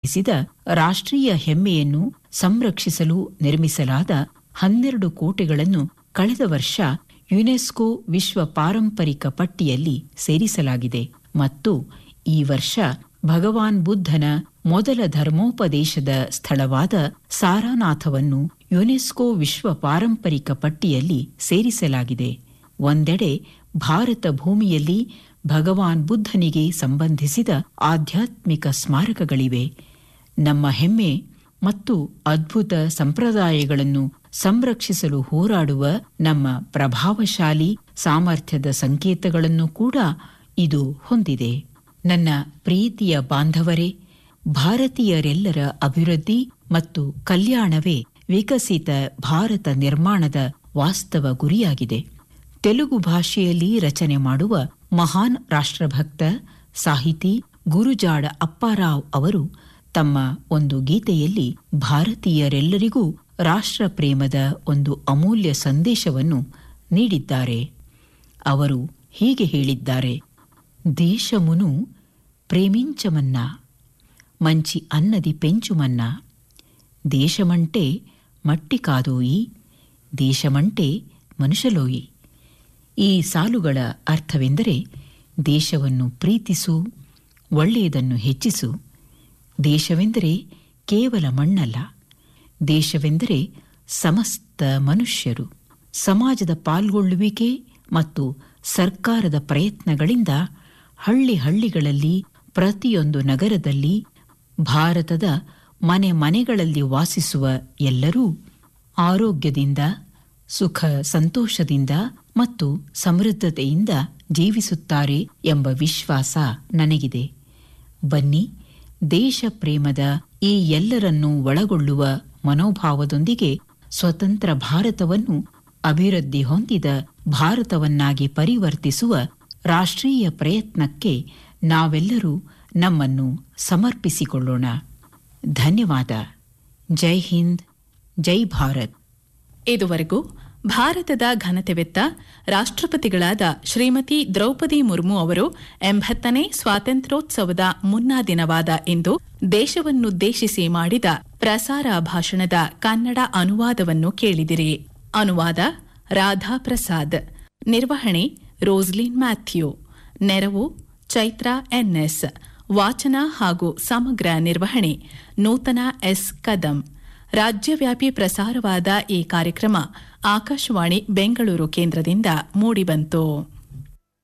ಸಿದ ರಾಷ್ಟ್ರೀಯ ಹೆಮ್ಮೆಯನ್ನು ಸಂರಕ್ಷಿಸಲು ನಿರ್ಮಿಸಲಾದ ಹನ್ನೆರಡು ಕೋಟೆಗಳನ್ನು ಕಳೆದ ವರ್ಷ ಯುನೆಸ್ಕೋ ವಿಶ್ವ ಪಾರಂಪರಿಕ ಪಟ್ಟಿಯಲ್ಲಿ ಸೇರಿಸಲಾಗಿದೆ ಮತ್ತು ಈ ವರ್ಷ ಭಗವಾನ್ ಬುದ್ಧನ ಮೊದಲ ಧರ್ಮೋಪದೇಶದ ಸ್ಥಳವಾದ ಸಾರಾನಾಥವನ್ನು ಯುನೆಸ್ಕೋ ವಿಶ್ವ ಪಾರಂಪರಿಕ ಪಟ್ಟಿಯಲ್ಲಿ ಸೇರಿಸಲಾಗಿದೆ ಒಂದೆಡೆ ಭಾರತ ಭೂಮಿಯಲ್ಲಿ ಭಗವಾನ್ ಬುದ್ಧನಿಗೆ ಸಂಬಂಧಿಸಿದ ಆಧ್ಯಾತ್ಮಿಕ ಸ್ಮಾರಕಗಳಿವೆ ನಮ್ಮ ಹೆಮ್ಮೆ ಮತ್ತು ಅದ್ಭುತ ಸಂಪ್ರದಾಯಗಳನ್ನು ಸಂರಕ್ಷಿಸಲು ಹೋರಾಡುವ ನಮ್ಮ ಪ್ರಭಾವಶಾಲಿ ಸಾಮರ್ಥ್ಯದ ಸಂಕೇತಗಳನ್ನು ಕೂಡ ಇದು ಹೊಂದಿದೆ ನನ್ನ ಪ್ರೀತಿಯ ಬಾಂಧವರೇ ಭಾರತೀಯರೆಲ್ಲರ ಅಭಿವೃದ್ಧಿ ಮತ್ತು ಕಲ್ಯಾಣವೇ ವಿಕಸಿತ ಭಾರತ ನಿರ್ಮಾಣದ ವಾಸ್ತವ ಗುರಿಯಾಗಿದೆ ತೆಲುಗು ಭಾಷೆಯಲ್ಲಿ ರಚನೆ ಮಾಡುವ ಮಹಾನ್ ರಾಷ್ಟ್ರಭಕ್ತ ಸಾಹಿತಿ ಗುರುಜಾಡ ಅಪ್ಪಾರಾವ್ ಅವರು ತಮ್ಮ ಒಂದು ಗೀತೆಯಲ್ಲಿ ಭಾರತೀಯರೆಲ್ಲರಿಗೂ ರಾಷ್ಟ್ರ ಪ್ರೇಮದ ಒಂದು ಅಮೂಲ್ಯ ಸಂದೇಶವನ್ನು ನೀಡಿದ್ದಾರೆ ಅವರು ಹೀಗೆ ಹೇಳಿದ್ದಾರೆ ದೇಶమును ప్రేమించమన్నా మంచి అన్నది పెంచుమన్నా దేశమంటే మట్టి కాదోయి ದೇಶಮಂಟೆ ಮನುಷ್ಯಲೋಯಿ ಈ ಸಾಲುಗಳ ಅರ್ಥವೆಂದರೆ ದೇಶವನ್ನು ಪ್ರೀತಿಸು ಒಳ್ಳೆಯದನ್ನು ಹೆಚ್ಚಿಸು ದೇಶವೆಂದರೆ ಕೇವಲ ಮಣ್ಣಲ್ಲ ದೇಶವೆಂದರೆ ಸಮಸ್ತ ಮನುಷ್ಯರು ಸಮಾಜದ ಪಾಲ್ಗೊಳ್ಳುವಿಕೆ ಮತ್ತು ಸರ್ಕಾರದ ಪ್ರಯತ್ನಗಳಿಂದ ಹಳ್ಳಿ ಹಳ್ಳಿಗಳಲ್ಲಿ ಪ್ರತಿಯೊಂದು ನಗರದಲ್ಲಿ ಭಾರತದ ಮನೆ ಮನೆಗಳಲ್ಲಿ ವಾಸಿಸುವ ಎಲ್ಲರೂ ಆರೋಗ್ಯದಿಂದ ಸುಖ ಸಂತೋಷದಿಂದ ಮತ್ತು ಸಮೃದ್ಧತೆಯಿಂದ ಜೀವಿಸುತ್ತಾರೆ ಎಂಬ ವಿಶ್ವಾಸ ನನಗಿದೆ ಬನ್ನಿ ದೇಶ ಪ್ರೇಮದ ಈ ಎಲ್ಲರನ್ನೂ ಒಳಗೊಳ್ಳುವ ಮನೋಭಾವದೊಂದಿಗೆ ಸ್ವತಂತ್ರ ಭಾರತವನ್ನು ಅಭಿವೃದ್ಧಿ ಹೊಂದಿದ ಭಾರತವನ್ನಾಗಿ ಪರಿವರ್ತಿಸುವ ರಾಷ್ಟ್ರೀಯ ಪ್ರಯತ್ನಕ್ಕೆ ನಾವೆಲ್ಲರೂ ನಮ್ಮನ್ನು ಸಮರ್ಪಿಸಿಕೊಳ್ಳೋಣ ಧನ್ಯವಾದ ಜೈ ಹಿಂದ್ ಜೈ ಭಾರತ್ ಇದುವರೆಗೂ ಭಾರತದ ಘನತೆವೆತ್ತ ರಾಷ್ಟ್ರಪತಿಗಳಾದ ಶ್ರೀಮತಿ ದ್ರೌಪದಿ ಮುರ್ಮು ಅವರು ಎಂಬತ್ತನೇ ಸ್ವಾತಂತ್ರ್ಯೋತ್ಸವದ ಮುನ್ನಾ ದಿನವಾದ ಇಂದು ದೇಶವನ್ನುದ್ದೇಶಿಸಿ ಮಾಡಿದ ಪ್ರಸಾರ ಭಾಷಣದ ಕನ್ನಡ ಅನುವಾದವನ್ನು ಕೇಳಿದಿರಿ ಅನುವಾದ ರಾಧಾ ಪ್ರಸಾದ್ ನಿರ್ವಹಣೆ ರೋಸ್ಲಿನ್ ಮ್ಯಾಥ್ಯೂ ನೆರವು ಚೈತ್ರ ಎನ್ಎಸ್ ವಾಚನ ಹಾಗೂ ಸಮಗ್ರ ನಿರ್ವಹಣೆ ನೂತನ ಎಸ್ ಕದಂ ರಾಜ್ಯವ್ಯಾಪಿ ಪ್ರಸಾರವಾದ ಈ ಕಾರ್ಯಕ್ರಮ ಆಕಾಶವಾಣಿ ಬೆಂಗಳೂರು ಕೇಂದ್ರದಿಂದ ಮೂಡಿಬಂತು